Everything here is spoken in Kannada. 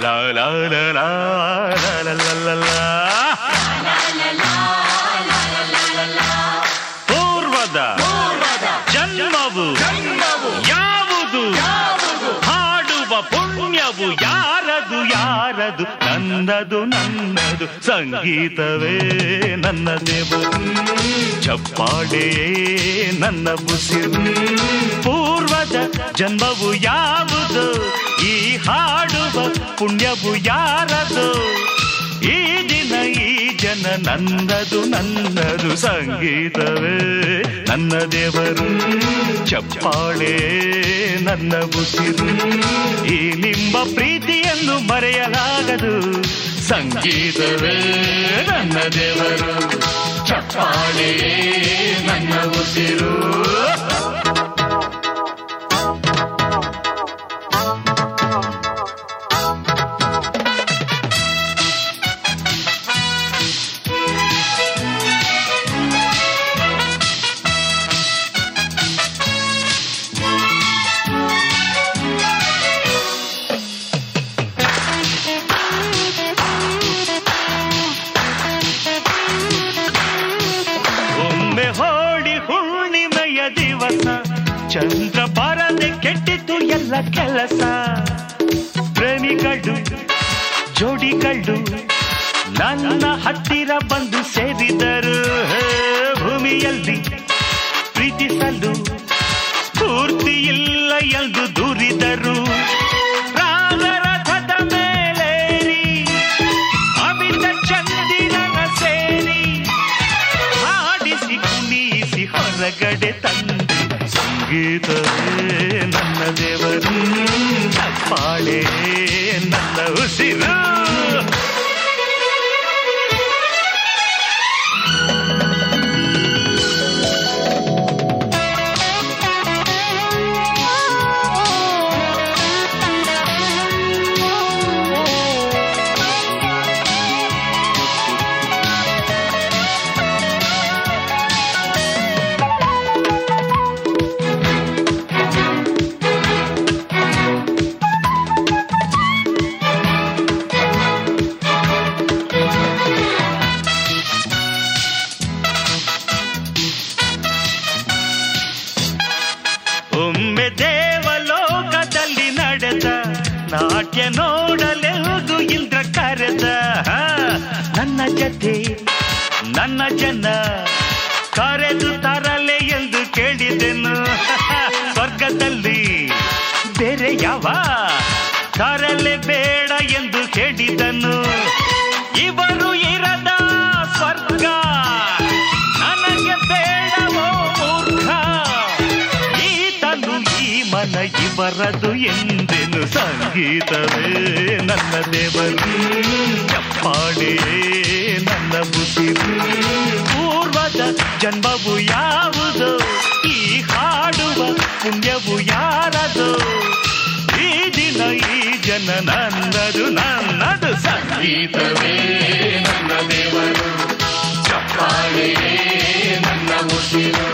ಲಾ ಲಾ ಲಾ ಲಾ ಲಾ ಲಾ ಲಾ ಲಾ. ಪೂರ್ವದ ಜನ್ಮವು ಯಾವುದು ಹಾಡುವ ಪುಣ್ಯವು ಯಾರದು ಯಾರದು ನನ್ನದು ನನ್ನದು ಸಂಗೀತವೇ ನನ್ನ ದೇವರು ಚಪ್ಪಾಳೆಯೇ ನನ್ನ ಉಸಿರು ಪೂರ್ವದ ಜನ್ಮವು ಯಾವುದು ಈ ಹಾಡುವ ಪುಣ್ಯವು ಯಾರದು ಈ ದಿನ ಈ ಜನ ನನ್ನದು ನನ್ನದು ಸಂಗೀತವೇ ನನ್ನ ದೇವರು ಚಪ್ಪಾಳೆ ನನ್ನ ಉಸಿರು ಈ ನಿಮ್ಮ ಪ್ರೀತಿಯನ್ನು ಮರೆಯಲಾಗದು ಸಂಗೀತವೇ ನನ್ನ ದೇವರು ಚಪ್ಪಾಳೆ ನನ್ನ ಉಸಿರು ಒಮ್ಮೆ ಹೋಳಿ ಹುಣ್ಣಿಮೆಯ ದಿವಸ ಚಂದ್ರ ಬರದೆ ಕೆಟ್ಟಿತು ಎಲ್ಲ ಕೆಲಸ ಪ್ರೇಮಿಗಳು ಜೋಡಿಗಳು ನನ್ನ ಹತ್ತಿರ ಬಂದು ಸೇರಿದರು ಹೇ, ಭೂಮಿಯಲ್ಲಿ ಪ್ರೀತಿಸಲು ಸ್ಫೂರ್ತಿ ಇಲ್ಲ ಎಂದು ದೂರಿದರು ರಾಗರಥದ ಮೇಲೇರಿ ಅಮಿತ ಚಂದಿರನ ಸೇರಿ ಹಾಡಿಸಿ ಕುಣಿಸಿ ಹೊರಗಡೆ ತಂದೆ ಸಂಗೀತವೇ ನನ್ನ ದೇವರು ಚಪ್ಪಾಳೆ ನನ್ನ ಉಸಿರು ಒಮ್ಮೆ ದೇವಲೋಕದಲ್ಲಿ ನಡೆದ ನಾಟ್ಯ ನೋಡಲೆಂದು ಇಂದ್ರ ಕರೆದ ಹಾ, ನನ್ನ ಜತೆ ನನ್ನ ಜನ ಕರೆದು ತರಲೆ ಎಂದು ಕೇಳಿದೆನು ಸ್ವರ್ಗದಲ್ಲಿ ಬೇರೆ ಯಾವ ತರಲೆ ಬೇಡ ಎಂದು ಕೇಳಿದನು ಇವರು ಇರದ ಸ್ವರ್ಗ ನನಗೆ ಬೇಡವೋ ಮೂರ್ಖ ಈತನು ಈ ಮನ ಇವರದು ಎಂದೆನು ಸಂಗೀತವೇ ನನ್ನ ದೇವರು ಚಪ್ಪಾಳೆ ನನ್ನ ಉಸಿರು ಪೂರ್ವದ ಜನ್ಮವು ಯಾವುದು ಈ ಹಾಡುವ ಪುಣ್ಯವು ಯಾರದು ಈ ದಿನ ಈ ಜನ ನನ್ನದು ನನ್ನದು ಸಂಗೀತವೇ ನನ್ನ ದೇವರು ಚಪ್ಪಾಳೆ ನನ್ನ ಉಸಿರು